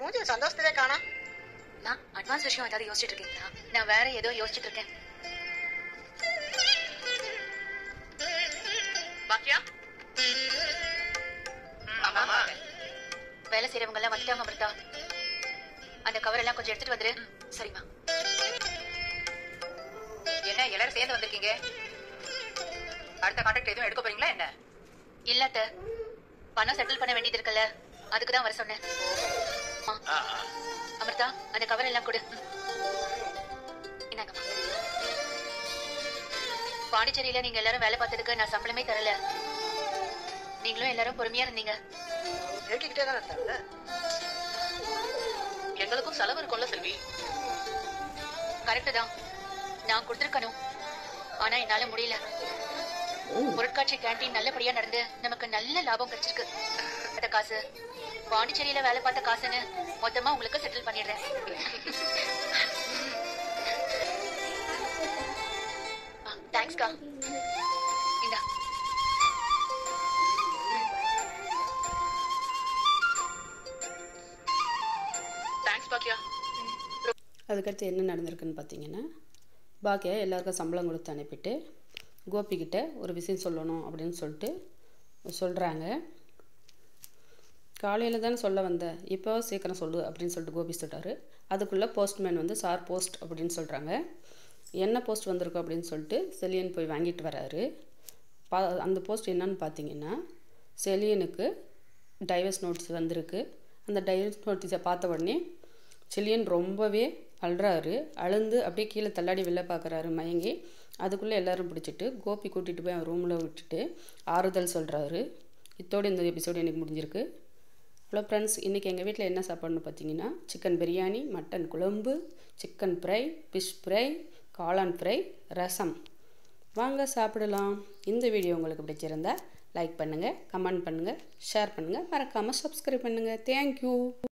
மூஞ்சி சந்தோஷத்திலே காணா நான் அட்வான்ஸ் விஷயம் ஏதாவது யோசிச்சுட்டு இருக்கீங்களா நான் வேற ஏதோ யோசிச்சுட்டு இருக்கேன் பாக்கியா ஆமாமா வேலை செய்யறவங்க எல்லாம் வந்துட்டாங்க அமிர்தா அந்த கவர் எல்லாம் கொஞ்சம் எடுத்துட்டு வந்துரு சரிம்மா என்ன எல்லாரும் சேர்ந்து வந்திருக்கீங்க அடுத்த கான்ட்ராக்ட் எதுவும் எடுக்க போறீங்களா என்ன இல்ல அத்தை. பணம் செட்டில் பண்ண வேண்டியது இருக்குல்ல அதுக்கு தான் வர சொன்னேன் ஆ. அமிர்தா அந்த கவர் எல்லாம் கொடு ம். இந்தாங்கம்மா பாண்டிச்சேரியில நீங்க எல்லாரும் வேலை பார்த்ததுக்கு நான் சம்பளமே தரல நீங்களும் எல்லாரும் பொறுமையா இருந்தீங்க கேட்டுக்கிட்டே தானே இருந்தாங்க எங்களுக்கும் செலவு இருக்கும்ல செல்வி கரெக்ட் தான் நான் கொடுத்துருக்கணும் ஆனா என்னால முடியல பொருட்காட்சி கேண்டீன் நல்லபடியா நடந்து நமக்கு நல்ல லாபம் கிடைச்சிருக்கு அந்த காசு பாண்டிச்சேரியில வேலை பார்த்த காசுன்னு மொத்தமா உங்களுக்கு செட்டில் பண்ணிடுறேன் தேங்க்ஸ்க்கா இந்தா தேங்க்ஸ் பாக்கியா அதுக்கடுத்து என்ன நடந்திருக்குன்னு பார்த்தீங்கன்னா பாக்கியா எல்லாருக்கும் சம்பளம் கொடுத்து அனுப்பிட்டு கோபிக்கிட்ட ஒரு விஷயம் சொல்லணும் அப்படின்னு சொல்லிட்டு சொல்கிறாங்க காலையில் தானே சொல்ல வந்த இப்போ சீக்கிரம் சொல்லு அப்படின்னு சொல்லிட்டு கோபி சொல்கிறாரு அதுக்குள்ளே போஸ்ட்மேன் வந்து சார் போஸ்ட் அப்படின்னு சொல்கிறாங்க என்ன போஸ்ட் வந்திருக்கும் அப்படின்னு சொல்லிட்டு செலியன் போய் வாங்கிட்டு வராரு பா அந்த போஸ்ட் என்னன்னு பார்த்தீங்கன்னா செலியனுக்கு டைவர்ஸ் நோட்டீஸ் வந்திருக்கு அந்த டைவர்ஸ் நோட்டீஸை பார்த்த உடனே செலியன் ரொம்பவே அழுறாரு அழுந்து அப்படியே கீழே தள்ளாடி வெளில பார்க்குறாரு மயங்கி அதுக்குள்ளே எல்லாரும் பிடிச்சிட்டு கோபி கூட்டிகிட்டு போய் அவன் ரூமில் விட்டுட்டு ஆறுதல் சொல்கிறாரு இத்தோடு இந்த எபிசோடு எனக்கு முடிஞ்சிருக்கு ஹலோ ஃப்ரெண்ட்ஸ் இன்றைக்கி எங்கள் வீட்டில் என்ன சாப்பாடுன்னு பார்த்தீங்கன்னா சிக்கன் பிரியாணி மட்டன் குழம்பு சிக்கன் ஃப்ரை ஃபிஷ் ஃப்ரை காளான் ஃப்ரை ரசம் வாங்க சாப்பிடலாம் இந்த வீடியோ உங்களுக்கு பிடிச்சிருந்தா லைக் பண்ணுங்கள் கமெண்ட் பண்ணுங்கள் ஷேர் பண்ணுங்கள் மறக்காமல் சப்ஸ்கிரைப் பண்ணுங்கள் தேங்க்யூ